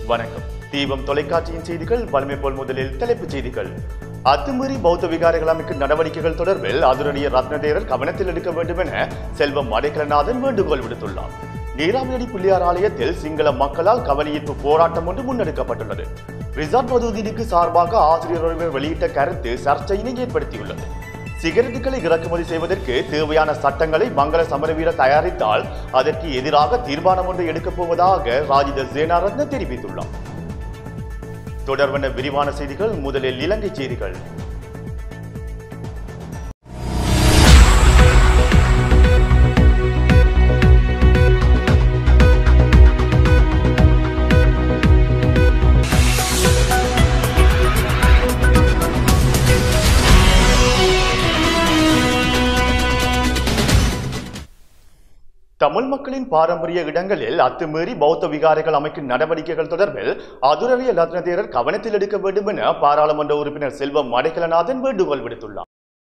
வணக்கம் தீபம் தொலைக்காட்சியின் செய்திகள் வலிமை போல் முதலில் தலைப்புச் செய்திகள் அத்துமீறி பௌத்த விகாரைகள் அமைக்கும் நடவடிக்கைகள் தொடர்பில் ஆதரணிய ரத்னதேரர் கவனத்தில் எடுக்க வேண்டும் என செல்வம் அடைக்கலநாதன் வேண்டுகோள் விடுத்துள்ளார் நீராவியடி பிள்ளையார் ஆலயத்தில் சிங்கள மக்களால் கவனஈர்ப்பு போராட்டம் ஒன்று முன்னெடுக்கப்பட்டுள்ளது ரிசார்ட் மதுதீனுக்கு சார்பாக ஆசிரியர் ஒருவர் வெளியிட்ட கருத்து சர்ச்சையினை ஏற்படுத்தியுள்ளது சிகரெட்டுகளை இறக்குமதி செய்வதற்கு தேவையான சட்டங்களை மங்கள சமரவீர தயாரித்தால் அதற்கு எதிராக தீர்மானம் ஒன்றை எடுக்கப் போவதாக ராஜித சேனாரத்ன தெரிவித்துள்ளார் தொடர்பான விரிவான செய்திகள் முதலில் இலங்கை செய்திகள் தமிழ் மக்களின் பாரம்பரிய இடங்களில் அத்துமீறி பௌத்த விகாரைகள் அமைக்கும் நடவடிக்கைகள் தொடர்பில் அதுரறிய ரத்னதேரர் கவனத்தில் எடுக்க வேண்டும் என பாராளுமன்ற உறுப்பினர் செல்வம் அடைக்கலநாதன் வேண்டுகோள் விடுத்துள்ளார்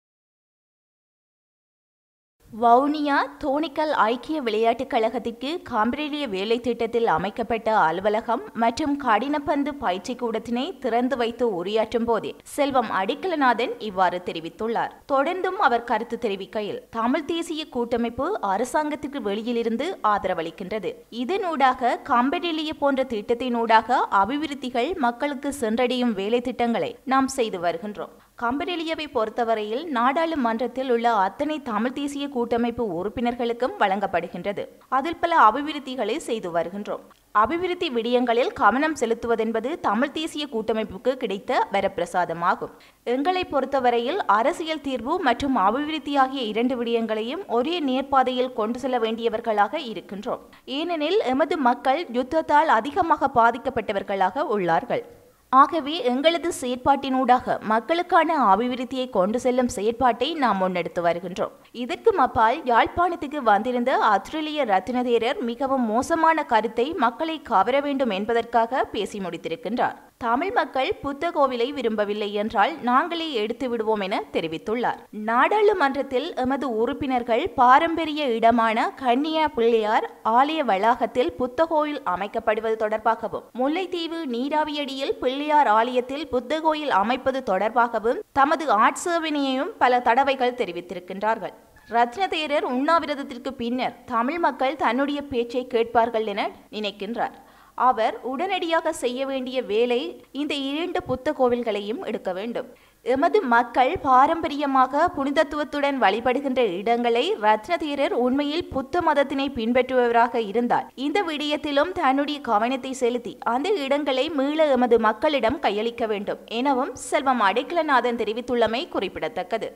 வவுனியா தோணிக்கல் ஐக்கிய விளையாட்டுக் கழகத்திற்கு காம்பிரேலிய வேலை திட்டத்தில் அமைக்கப்பட்ட அலுவலகம் மற்றும் கடினப்பந்து பயிற்சி கூடத்தினை திறந்து வைத்து உரையாற்றும் போதே செல்வம் அடிக்கலநாதன் இவ்வாறு தெரிவித்துள்ளார் தொடர்ந்தும் அவர் கருத்து தெரிவிக்கையில் தமிழ் தேசிய கூட்டமைப்பு அரசாங்கத்திற்கு வெளியிலிருந்து ஆதரவளிக்கின்றது இதனூடாக காம்பரெலிய போன்ற திட்டத்தினூடாக அபிவிருத்திகள் மக்களுக்கு சென்றடையும் வேலை திட்டங்களை நாம் செய்து வருகின்றோம் கம்பரெலியவை பொறுத்தவரையில் நாடாளுமன்றத்தில் உள்ள அத்தனை தமிழ் தேசிய கூட்டமைப்பு உறுப்பினர்களுக்கும் வழங்கப்படுகின்றது அதில் பல அபிவிருத்திகளை செய்து வருகின்றோம் அபிவிருத்தி விடயங்களில் கவனம் செலுத்துவதென்பது தமிழ் தேசிய கூட்டமைப்புக்கு கிடைத்த வரப்பிரசாதமாகும் எங்களை பொறுத்தவரையில் அரசியல் தீர்வு மற்றும் அபிவிருத்தி ஆகிய இரண்டு விடயங்களையும் ஒரே நேர்பாதையில் கொண்டு செல்ல வேண்டியவர்களாக இருக்கின்றோம் ஏனெனில் எமது மக்கள் யுத்தத்தால் அதிகமாக பாதிக்கப்பட்டவர்களாக உள்ளார்கள் ஆகவே எங்களது செயற்பாட்டினூடாக மக்களுக்கான அபிவிருத்தியை கொண்டு செல்லும் செயற்பாட்டை நாம் முன்னெடுத்து வருகின்றோம் இதற்கு அப்பால் யாழ்ப்பாணத்துக்கு வந்திருந்த ஆஸ்திரேலிய ரத்தினதேரர் மிகவும் மோசமான கருத்தை மக்களை கவர வேண்டும் என்பதற்காக பேசி முடித்திருக்கின்றார் தமிழ் மக்கள் புத்த கோவிலை விரும்பவில்லை என்றால் நாங்களே எடுத்து விடுவோம் என தெரிவித்துள்ளார் நாடாளுமன்றத்தில் எமது உறுப்பினர்கள் பாரம்பரிய இடமான கன்னியா பிள்ளையார் ஆலய வளாகத்தில் புத்த கோயில் அமைக்கப்படுவது தொடர்பாகவும் முல்லைத்தீவு நீராவியடியில் பிள்ளையார் ஆலயத்தில் புத்த கோயில் அமைப்பது தொடர்பாகவும் தமது ஆட்சேபனையையும் பல தடவைகள் தெரிவித்திருக்கின்றார்கள் ரத்னதேரர் உண்ணாவிரதத்திற்கு பின்னர் தமிழ் மக்கள் தன்னுடைய பேச்சை கேட்பார்கள் என நினைக்கின்றார் அவர் உடனடியாக செய்ய வேண்டிய வேலை இந்த இரண்டு புத்த கோவில்களையும் எடுக்க வேண்டும் எமது மக்கள் பாரம்பரியமாக புனிதத்துவத்துடன் வழிபடுகின்ற இடங்களை ரத்னதீரர் உண்மையில் புத்த மதத்தினை பின்பற்றுபவராக இருந்தால் இந்த விடயத்திலும் தன்னுடைய கவனத்தை செலுத்தி அந்த இடங்களை மீள எமது மக்களிடம் கையளிக்க வேண்டும் எனவும் செல்வம் அடைக்கலநாதன் தெரிவித்துள்ளமை குறிப்பிடத்தக்கது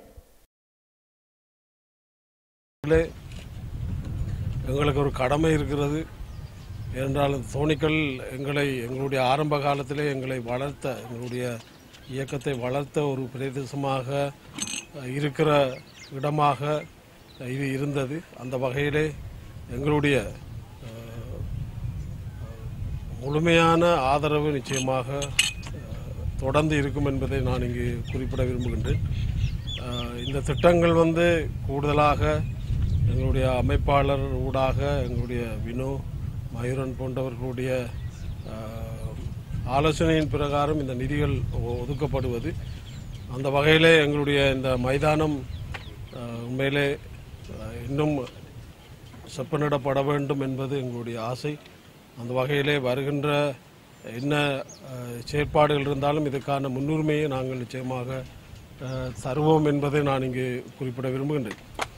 எங்களுக்கு ஒரு கடமை இருக்கிறது ஏனென்றால் தோணிகள் எங்களை எங்களுடைய ஆரம்ப காலத்திலே எங்களை வளர்த்த எங்களுடைய இயக்கத்தை வளர்த்த ஒரு பிரதேசமாக இருக்கிற இடமாக இது இருந்தது அந்த வகையிலே எங்களுடைய அஹ், முழுமையான ஆதரவு நிச்சயமாக அஹ், தொடர்ந்து இருக்கும் என்பதை நான் இங்கு குறிப்பிட விரும்புகின்றேன் அஹ், இந்த திட்டங்கள் வந்து கூடுதலாக எங்களுடைய அமைப்பாளர் ஊடாக எங்களுடைய வினோ மயூரன் போன்றவர்களுடைய அஹ், ஆலோசனையின் பிரகாரம் இந்த நிதிகள் ஒ- ஒதுக்கப்படுவது அந்த வகையிலே எங்களுடைய இந்த மைதானம் அஹ், உண்மையிலே அஹ், இன்னும் செப்பனிடப்பட வேண்டும் என்பது எங்களுடைய ஆசை அந்த வகையிலே வருகின்ற என்ன அஹ், செயற்பாடுகள் இருந்தாலும் இதற்கான முன்னுரிமையை நாங்கள் நிச்சயமாக அஹ், தருவோம் என்பதை நான் இங்கு குறிப்பிட விரும்புகின்றேன்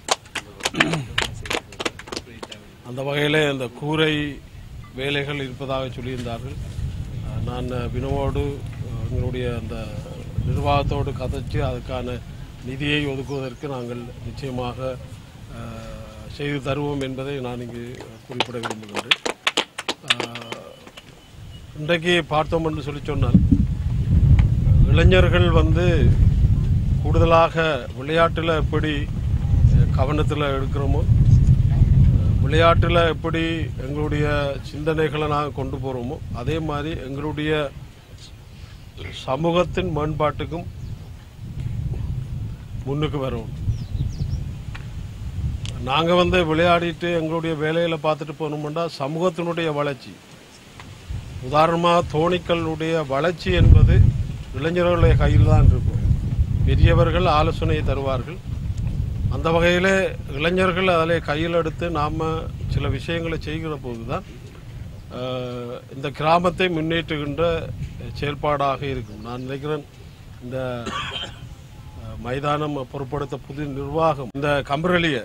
அந்த வகையிலே அந்த கூரை வேலைகள் இருப்பதாக சொல்லியிருந்தார்கள் அஹ், நான் வினோவோடு அஹ், எங்களுடைய அந்த நிர்வாகத்தோடு கதைச்சு அதுக்கான நிதியை ஒதுக்குவதற்கு நாங்கள் நிச்சயமாக அஹ், செய்து தருவோம் என்பதை நான் இங்கு குறிப்பிட விரும்புகின்றேன் அஹ், இன்றைக்கு பார்த்தோம் என்று சொல்லி சொன்னால் இளைஞர்கள் வந்து கூடுதலாக விளையாட்டில் எப்படி கவனத்தில் எடுக்கிறோமோ விளையாட்டில் எப்படி எங்களுடைய சிந்தனைகளை நாங்கள் கொண்டு போகிறோமோ அதே மாதிரி எங்களுடைய சமூகத்தின் மேம்பாட்டுக்கும் முன்னுக்கு வரும் நாங்கள் வந்து விளையாடிட்டு எங்களுடைய வேலைகளை பார்த்துட்டு போனோம்னா சமூகத்தினுடைய வளர்ச்சி உதாரணமாக தோணிக்களுடைய வளர்ச்சி என்பது இளைஞர்களுடைய கையில் தான் இருக்கும் பெரியவர்கள் ஆலோசனை தருவார்கள் அந்த வகையில் இளைஞர்கள் அதில் கையில் எடுத்து நாம் சில விஷயங்களை செய்கிற போது தான் அஹ், இந்த கிராமத்தை முன்னேற்றுகின்ற செயல்பாடாக இருக்கும் நான் நினைக்கிறேன் இந்த அஹ், மைதானம் பொருட்படுத்த புது நிர்வாகம் இந்த கம்பரலிய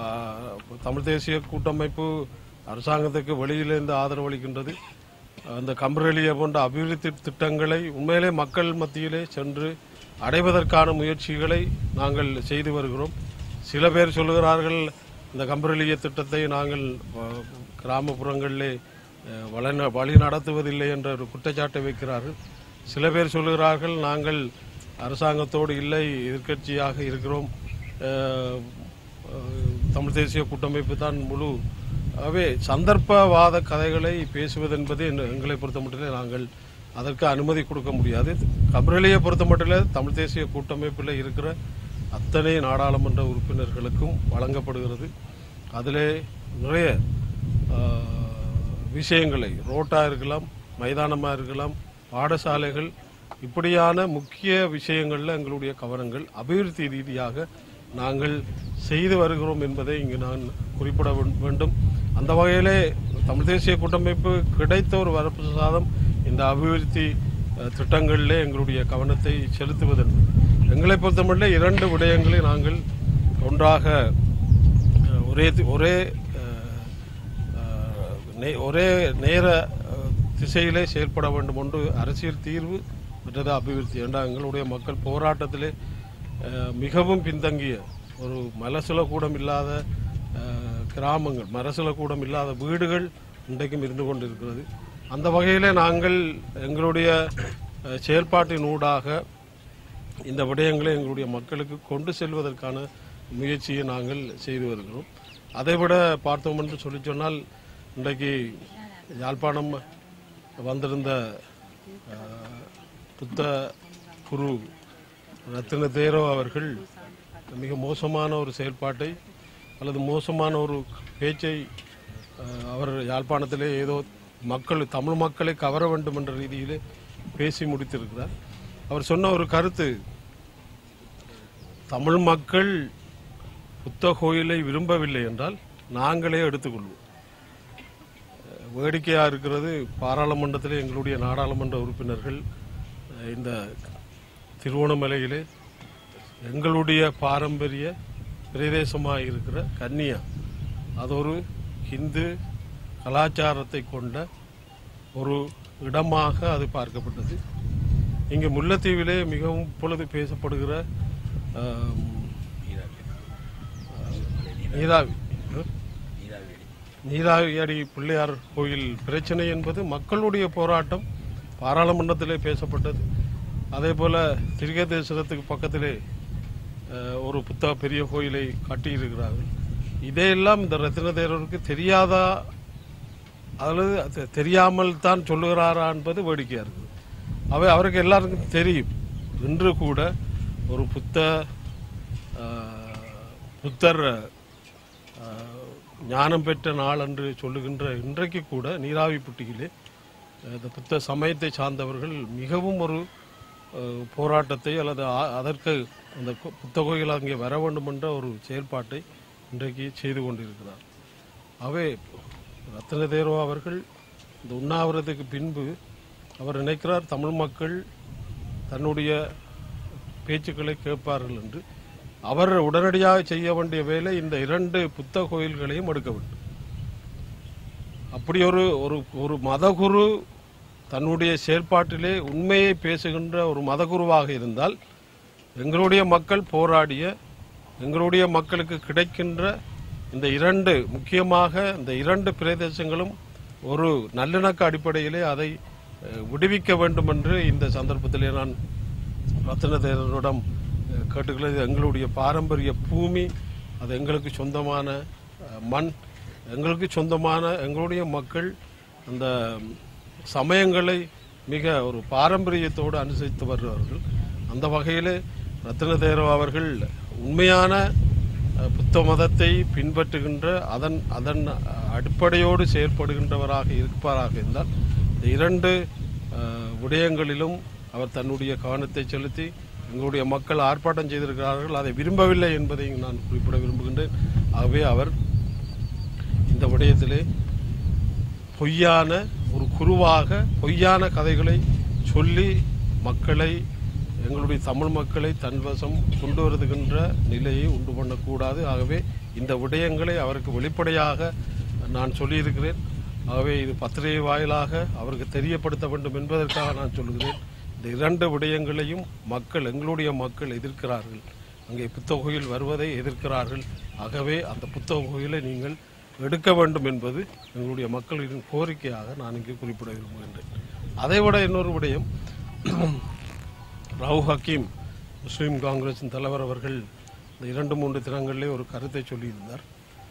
தமிழ் தேசிய கூட்டமைப்பு அரசாங்கத்துக்கு வெளியிலிருந்து ஆதரவு அளிக்கின்றது அந்த கம்பரலிய போன்ற அபிவிருத்தி திட்டங்களை உண்மையிலே மக்கள் மத்தியிலே சென்று அடைவதற்கான முயற்சிகளை நாங்கள் செய்து வருகிறோம் சில பேர் சொல்லுகிறார்கள் இந்த கம்பரலிய திட்டத்தை நாங்கள் அஹ், கிராமப்புறங்களிலே அஹ், வழி- வழி நடத்துவதில்லை என்ற ஒரு குற்றச்சாட்டை வைக்கிறார்கள் சில பேர் சொல்லுகிறார்கள் நாங்கள் அரசாங்கத்தோடு இல்லை எதிர்க்கட்சியாக இருக்கிறோம் அஹ், அஹ், தமிழ் தேசிய கூட்டமைப்பு தான் முழு ஆகவே சந்தர்ப்பவாத கதைகளை பேசுவது என்பது என்ன- எங்களை பொறுத்த மட்டிலே நாங்கள் அதற்கு அனுமதி கொடுக்க முடியாது கபரலியை பொறுத்த மட்டிலே தமிழ் தேசிய கூட்டமைப்பில் இருக்கிற அத்தனை நாடாளுமன்ற உறுப்பினர்களுக்கும் வழங்கப்படுகிறது அதிலே நிறைய ஆஹ், விஷயங்களை ரோட்டா இருக்கலாம் மைதானமாக இருக்கலாம் பாடசாலைகள் இப்படியான முக்கிய விஷயங்களில் எங்களுடைய கவனங்கள் அபிவிருத்தி ரீதியாக நாங்கள் செய்து வருகிறோம் என்பதை இங்கு நான் குறிப்பிட வே- வேண்டும் அந்த வகையிலே தமிழ் தேசிய கூட்டமைப்பு கிடைத்த ஒரு வரப்பு சாதம் இந்த அபிவிருத்தி அஹ், திட்டங்களிலே எங்களுடைய கவனத்தை செலுத்துவதன் எங்களை பொறுத்தமட்டில் இரண்டு விடயங்களை நாங்கள் ஒன்றாக அஹ், ஒரே தி- ஒரே அஹ், அஹ், நே- ஒரே நேர அஹ், திசையிலே செயல்பட வேண்டும் ஒன்று அரசியல் தீர்வு மற்றது அபிவிருத்தி ஏண்டா எங்களுடைய மக்கள் போராட்டத்திலே அஹ், மிகவும் பின்தங்கிய ஒரு மலசுல கூடம் இல்லாத அஹ், கிராமங்கள் மரசுல கூடம் இல்லாத வீடுகள் இன்றைக்கும் இருந்து கொண்டிருக்கிறது அந்த வகையிலே நாங்கள் எங்களுடைய அஹ், செயல்பாட்டின் ஊடாக இந்த விடயங்களை எங்களுடைய மக்களுக்கு கொண்டு செல்வதற்கான முயற்சியை நாங்கள் செய்து வருகிறோம் அதைவிட பார்த்தோம் என்று சொல்லி சொன்னால் இன்றைக்கு யாழ்ப்பாணம் வந்திருந்த அஹ், புத்த குரு ரத்தின தேரோ அவர்கள் மிக மோசமான ஒரு செயல்பாட்டை அல்லது மோசமான ஒரு பேச்சை அஹ், அவர் யாழ்ப்பாணத்திலே ஏதோ மக்கள் தமிழ் மக்களை கவர வேண்டும் என்ற ரீதியிலே பேசி முடித்திருக்கிறார் அவர் சொன்ன ஒரு கருத்து தமிழ் மக்கள் புத்த கோயிலை விரும்பவில்லை என்றால் நாங்களே எடுத்துக்கொள்வோம் அஹ், வேடிக்கையா இருக்கிறது பாராளுமன்றத்திலே எங்களுடைய நாடாளுமன்ற உறுப்பினர்கள் அஹ், இந்த திருவோணமலையிலே எங்களுடைய பாரம்பரிய பிரதேசமாக இருக்கிற கன்னியா அது ஒரு இந்து கலாச்சாரத்தை கொண்ட ஒரு இடமாக அது பார்க்கப்பட்டது இங்கு முல்லைத்தீவிலே மிகவும் இப்பொழுது பேசப்படுகிற ஆம், நீராவி நீராவியடி பிள்ளையார் கோயில் பிரச்சனை என்பது மக்களுடைய போராட்டம் பாராளுமன்றத்திலே பேசப்பட்டது அதே போல திருகதேசத்துக்கு பக்கத்திலே அஹ், ஒரு புத்தக பெரிய கோயிலை கட்டியிருக்கிறார்கள் இதையெல்லாம் இந்த ரத்தின தேரருக்கு தெரியாதா அல்லது அது தெரியாமல் தான் சொல்லுகிறாரா என்பது வேடிக்கையா இருக்குது அவை அவருக்கு எல்லாருக்கும் தெரியும் இன்று கூட ஒரு புத்த ஆஹ், புத்தர் ஆஹ், ஞானம் பெற்ற நாள் என்று சொல்லுகின்ற இன்றைக்கு கூட நீராவிப்பட்டியிலே அஹ், இந்த புத்த சமயத்தை சார்ந்தவர்கள் மிகவும் ஒரு அஹ், போராட்டத்தை அல்லது ஆ- அதற்கு அந்த கு- புத்த கோயில் அங்கே வர வேண்டும் என்ற ஒரு செயல்பாட்டை இன்றைக்கு செய்து கொண்டிருக்கிறார் அவை ரத்ன தேரோ அவர்கள் இந்த உண்ணாவிரத்துக்கு பின்பு அவர் நினைக்கிறார் தமிழ் மக்கள் தன்னுடைய பேச்சுக்களை கேட்பார்கள் என்று அவர் உடனடியாக செய்ய வேண்டிய வேலை இந்த இரண்டு புத்த கோயில்களையும் எடுக்க வேண்டும் அப்படி ஒரு ஒரு ஒரு மதகுரு தன்னுடைய செயல்பாட்டிலே உண்மையை பேசுகின்ற ஒரு மதகுருவாக இருந்தால் எங்களுடைய மக்கள் போராடிய எங்களுடைய மக்களுக்கு கிடைக்கின்ற இந்த இரண்டு முக்கியமாக இந்த இரண்டு பிரதேசங்களும் ஒரு நல்லிணக்க அடிப்படையிலே அதை அஹ், விடுவிக்க வேண்டும் என்று இந்த சந்தர்ப்பத்திலே நான் ரத்ன தேரரிடம் அஹ், கேட்டுக்கிறது எங்களுடைய பாரம்பரிய பூமி அது எங்களுக்கு சொந்தமான அஹ், மண் எங்களுக்கு சொந்தமான எங்களுடைய மக்கள் அந்த சமயங்களை மிக ஒரு பாரம்பரியத்தோடு அனுசரித்து வருவார்கள் அந்த வகையில் ரத்ன தேரோ அவர்கள் உண்மையான அஹ், புத்த மதத்தை பின்பற்றுகின்ற அதன் அதன் அடிப்படையோடு செயற்படுகின்றவராக இருப்பாராக இருந்தால் இந்த இரண்டு அஹ், விடயங்களிலும் அவர் தன்னுடைய கவனத்தை செலுத்தி எங்களுடைய மக்கள் ஆர்ப்பாட்டம் செய்திருக்கிறார்கள் அதை விரும்பவில்லை என்பதை நான் குறிப்பிட விரும்புகின்றேன் ஆகவே அவர் இந்த விடயத்திலே பொய்யான ஒரு குருவாக பொய்யான கதைகளை சொல்லி மக்களை எங்களுடைய தமிழ் மக்களை தன்வசம் கொண்டு வருகின்ற நிலையை உண்டு பண்ணக்கூடாது ஆகவே இந்த விடயங்களை அவருக்கு வெளிப்படையாக நான் சொல்லியிருக்கிறேன் ஆகவே இது பத்திரிகை வாயிலாக அவருக்கு தெரியப்படுத்த வேண்டும் என்பதற்காக நான் சொல்கிறேன் இந்த இரண்டு விடயங்களையும் மக்கள் எங்களுடைய மக்கள் எதிர்க்கிறார்கள் அங்கே புத்தகத்தில் வருவதை எதிர்க்கிறார்கள் ஆகவே அந்த புத்தகங்களை நீங்கள் எடுக்க வேண்டும் என்பது எங்களுடைய மக்களின் கோரிக்கையாக நான் இங்கு குறிப்பிட விரும்புகின்றேன் அதைவிட இன்னொரு விடயம் ராவ் ஹக்கீம் முஸ்லீம் காங்கிரசின் தலைவர் அவர்கள் இந்த இரண்டு மூன்று தினங்களிலே ஒரு கருத்தை சொல்லியிருந்தார்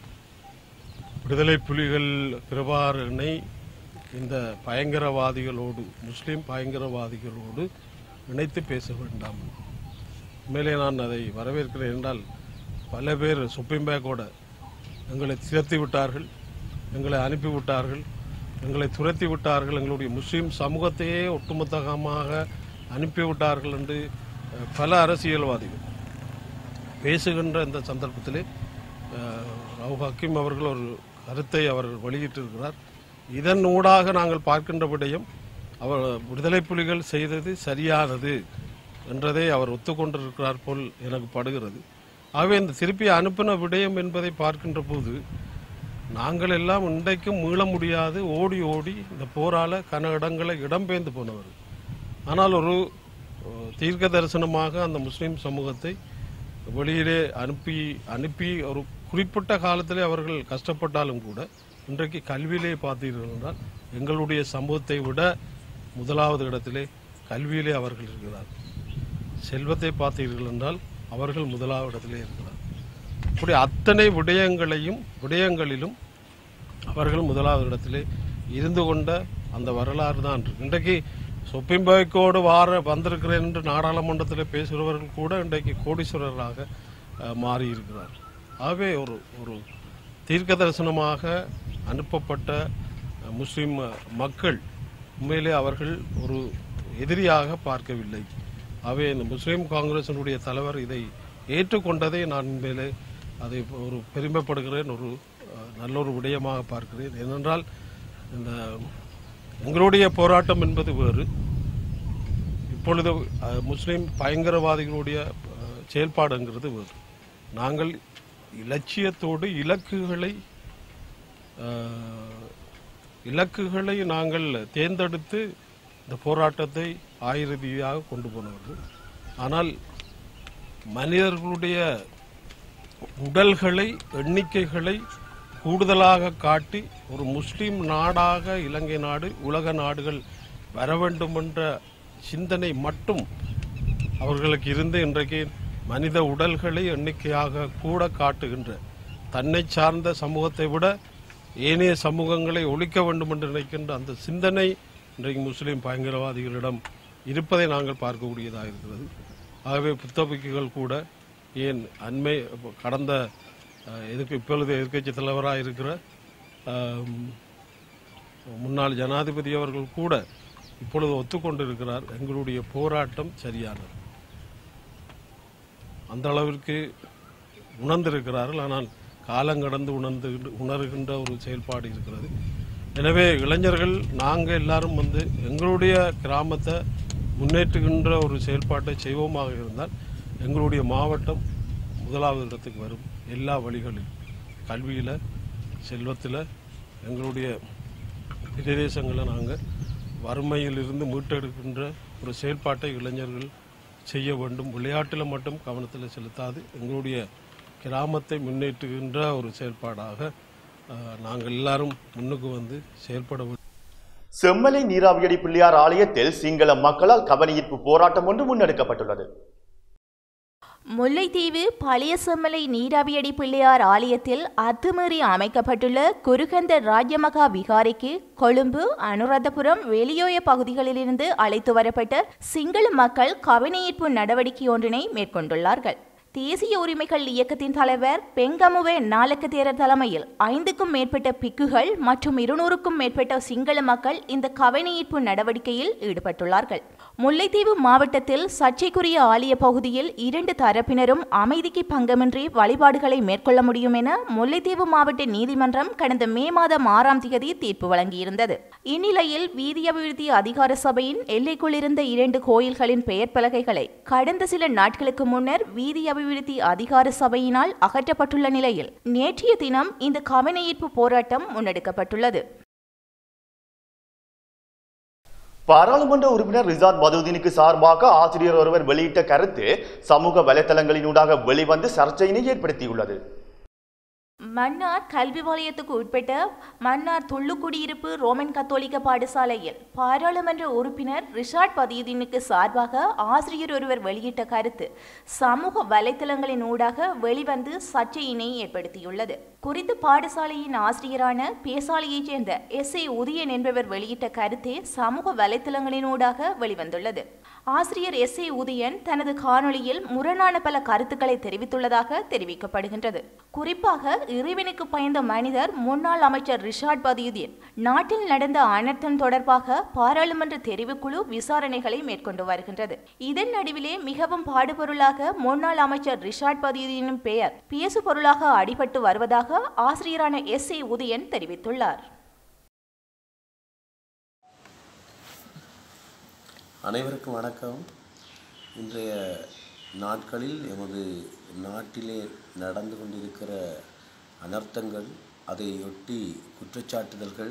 விடுதலை புலிகள் பிரபாரனை இந்த பயங்கரவாதிகளோடு முஸ்லீம் பயங்கரவாதிகளோடு இணைத்து பேச வேண்டாம் மேலே நான் அதை வரவேற்கிறேன் என்றால் பல பேர் சுப்ரீம் பேக்கோட எங்களை திரத்தி விட்டார்கள் எங்களை அனுப்பி விட்டார்கள் எங்களை துரத்தி விட்டார்கள் எங்களுடைய முஸ்லீம் சமூகத்தையே ஒட்டுமொத்தமாக அனுப்பிவிட்டார்கள் என்று அஹ், பல அரசியல்வாதிகள் பேசுகின்ற இந்த சந்தர்ப்பத்திலே அஹ், ரவு ஹக்கீம் அவர்கள் ஒரு கருத்தை அவர் வெளியிட்டிருக்கிறார் இதன் ஊடாக நாங்கள் பார்க்கின்ற விடயம் அவர் விடுதலை புலிகள் செய்தது சரியானது என்றதை அவர் ஒத்துக்கொண்டிருக்கிறார் போல் எனக்கு படுகிறது ஆகவே இந்த திருப்பி அனுப்பின விடயம் என்பதை பார்க்கின்ற போது நாங்கள் எல்லாம் இன்றைக்கும் மீள முடியாது ஓடி ஓடி இந்த போரால கன இடங்களை இடம்பெயர்ந்து போனவர் ஆனால் ஒரு அஹ், தீர்க்க தரிசனமாக அந்த முஸ்லிம் சமூகத்தை வெளியிலே அனுப்பி அனுப்பி ஒரு குறிப்பிட்ட காலத்திலே அவர்கள் கஷ்டப்பட்டாலும் கூட இன்றைக்கு கல்வியிலே பார்த்தீர்கள் என்றால் எங்களுடைய சமூகத்தை விட முதலாவது இடத்திலே கல்வியிலே அவர்கள் இருக்கிறார்கள் செல்வத்தை பார்த்தீர்கள் என்றால் அவர்கள் முதலாவது இடத்திலே இருக்கிறார் இப்படி அத்தனை விடயங்களையும் விடயங்களிலும் அவர்கள் முதலாவது இடத்திலே இருந்து கொண்ட அந்த வரலாறு தான் இருக்கு. இன்றைக்கு சொப்பிம்பைக்கோடு வார வந்திருக்கிறேன் என்று நாடாளுமன்றத்தில் பேசுகிறவர்கள் கூட இன்றைக்கு கோடீஸ்வரராக அஹ், மாறி இருக்கிறார் ஆகவே ஒரு ஒரு தீர்க்க தரிசனமாக அனுப்பப்பட்ட அஹ், முஸ்லிம் அஹ், மக்கள் உண்மையிலே அவர்கள் ஒரு எதிரியாக பார்க்கவில்லை ஆகவே இந்த முஸ்லிம் காங்கிரசினுடைய தலைவர் இதை ஏற்றுக்கொண்டதை நான் உண்மையிலே அதை ஒரு பெருமைப்படுகிறேன் ஒரு அஹ், நல்ல ஒரு விடயமாக பார்க்கிறேன் ஏனென்றால் இந்த எங்களுடைய போராட்டம் என்பது வேறு இப்பொழுது அஹ், முஸ்லிம் பயங்கரவாதிகளுடைய அஹ், செயல்பாடுங்கிறது வேறு நாங்கள் இலட்சியத்தோடு இலக்குகளை அஹ், இலக்குகளை நாங்கள் தேர்ந்தெடுத்து இந்த போராட்டத்தை ஆயிரதியாக கொண்டு போனவர்கள் ஆனால் மனிதர்களுடைய உடல்களை எண்ணிக்கைகளை கூடுதலாக காட்டி ஒரு முஸ்லிம் நாடாக இலங்கை நாடு உலக நாடுகள் வர வேண்டும் என்ற சிந்தனை மட்டும் அவர்களுக்கு இருந்து இன்றைக்கு மனித உடல்களை எண்ணிக்கையாக கூட காட்டுகின்ற தன்னை சார்ந்த சமூகத்தை விட ஏனைய சமூகங்களை ஒழிக்க வேண்டும் என்று நினைக்கின்ற அந்த சிந்தனை இன்றைக்கு முஸ்லிம் பயங்கரவாதிகளிடம் இருப்பதை நாங்கள் பார்க்கக்கூடியதாக இருக்கிறது ஆகவே புத்தபிக்குகள் கூட ஏன் அண்மை கடந்த அஹ், எதிர்க்கு இப்பொழுது எதிர்க்கட்சி தலைவராக இருக்கிற ஆம், முன்னாள் ஜனாதிபதி அவர்கள் கூட இப்பொழுது ஒத்துக்கொண்டிருக்கிறார் எங்களுடைய போராட்டம் சரியானது அந்த அளவிற்கு உணர்ந்திருக்கிறார்கள் ஆனால் காலம் கடந்து உணர்ந்து உணர்கின்ற ஒரு செயல்பாடு இருக்கிறது எனவே இளைஞர்கள் நாங்கள் எல்லாரும் வந்து எங்களுடைய கிராமத்தை முன்னேற்றுகின்ற ஒரு செயல்பாட்டை செய்வோமாக இருந்தால் எங்களுடைய மாவட்டம் முதலாவது இடத்துக்கு வரும் எல்லா வழிகளிலும் கல்வியில் செல்வத்தில் எங்களுடைய பிரதேசங்களை நாங்கள் வறுமையிலிருந்து மீட்டெடுக்கின்ற ஒரு செயல்பாட்டை இளைஞர்கள் செய்ய வேண்டும் விளையாட்டில் மட்டும் கவனத்தில் செலுத்தாது எங்களுடைய கிராமத்தை முன்னேற்றுகின்ற ஒரு செயல்பாடாக அஹ், நாங்கள் எல்லாரும் முன்னுக்கு வந்து செயல்பட வேண்டும் செம்மலை நீராவியடி பிள்ளையார் ஆலயத்தில் சிங்கள மக்களால் கவனஈர்ப்பு போராட்டம் ஒன்று முன்னெடுக்கப்பட்டுள்ளது முல்லைத்தீவு பழைய செம்மலை நீராவியடி பிள்ளையார் ஆலயத்தில் அத்துமீறி அமைக்கப்பட்டுள்ள குருகந்த ராஜ்யமகா விகாரைக்கு கொழும்பு அனுராதபுரம் வெளியோய பகுதிகளிலிருந்து அழைத்து வரப்பட்ட சிங்கள மக்கள் கவனஈர்ப்பு நடவடிக்கை ஒன்றினை மேற்கொண்டுள்ளார்கள் தேசிய உரிமைகள் இயக்கத்தின் தலைவர் பெங்கமுவே நாலக்க தேரர் தலைமையில் ஐந்துக்கும் மேற்பட்ட பிக்குகள் மற்றும் இருநூறுக்கும் மேற்பட்ட சிங்கள மக்கள் இந்த கவனஈர்ப்பு நடவடிக்கையில் ஈடுபட்டுள்ளார்கள் முல்லைத்தீவு மாவட்டத்தில் சர்ச்சைக்குரிய ஆலய பகுதியில் இரண்டு தரப்பினரும் அமைதிக்கு பங்கமின்றி வழிபாடுகளை மேற்கொள்ள முடியும் என முல்லைத்தீவு மாவட்ட நீதிமன்றம் கடந்த மே மாதம் ஆறாம் தேதி தீர்ப்பு வழங்கியிருந்தது இந்நிலையில் வீதி அபிவிருத்தி அதிகார சபையின் எல்லைக்குள் இருந்த இரண்டு கோயில்களின் பெயர் பலகைகளை கடந்த சில நாட்களுக்கு முன்னர் வீதி அபிவிருத்தி அதிகார சபையினால் அகற்றப்பட்டுள்ள நிலையில் நேற்றைய தினம் இந்த கவனஈர்ப்பு போராட்டம் முன்னெடுக்கப்பட்டுள்ளது பாராளுமன்ற உறுப்பினர் ரிசாத் பதுதீனுக்கு சார்பாக ஆசிரியர் ஒருவர் வெளியிட்ட கருத்து சமூக வலைதளங்களினூடாக வெளிவந்து சர்ச்சையினை ஏற்படுத்தியுள்ளது மன்னார் கல்வி வலயத்துக்கு உட்பட்ட மன்னார் துள்ளுக்குடியிருப்பு ரோமன் கத்தோலிக்க பாடசாலையில் பாராளுமன்ற உறுப்பினர் ரிஷாட் பதியுதீனுக்கு சார்பாக ஆசிரியர் ஒருவர் வெளியிட்ட கருத்து சமூக வலைத்தளங்களின் ஊடாக வெளிவந்து சர்ச்சையினை ஏற்படுத்தியுள்ளது குறித்த பாடசாலையின் ஆசிரியரான பேசாலையைச் சேர்ந்த எஸ் ஏ உதயன் என்பவர் வெளியிட்ட கருத்தே சமூக வலைத்தளங்களின் ஊடாக வெளிவந்துள்ளது ஆசிரியர் எஸ் ஏ உதயன் தனது காணொளியில் முரணான பல கருத்துக்களை தெரிவித்துள்ளதாக தெரிவிக்கப்படுகின்றது குறிப்பாக இறைவனுக்கு பயந்த மனிதர் முன்னாள் அமைச்சர் ரிஷாட் பதியுதீன் நாட்டில் நடந்த அனர்த்தம் தொடர்பாக பாராளுமன்ற தெரிவுக்குழு விசாரணைகளை மேற்கொண்டு வருகின்றது இதன் நடுவிலே மிகவும் பாடுபொருளாக முன்னாள் அமைச்சர் ரிஷாட் பதியுதீனின் பெயர் பேசு பொருளாக அடிபட்டு வருவதாக ஆசிரியரான எஸ் ஏ உதயன் தெரிவித்துள்ளார் அனைவருக்கும் வணக்கம் இன்றைய நாட்களில் எமது நாட்டிலே நடந்து கொண்டிருக்கிற அனர்த்தங்கள் அதையொட்டி குற்றச்சாட்டுதல்கள்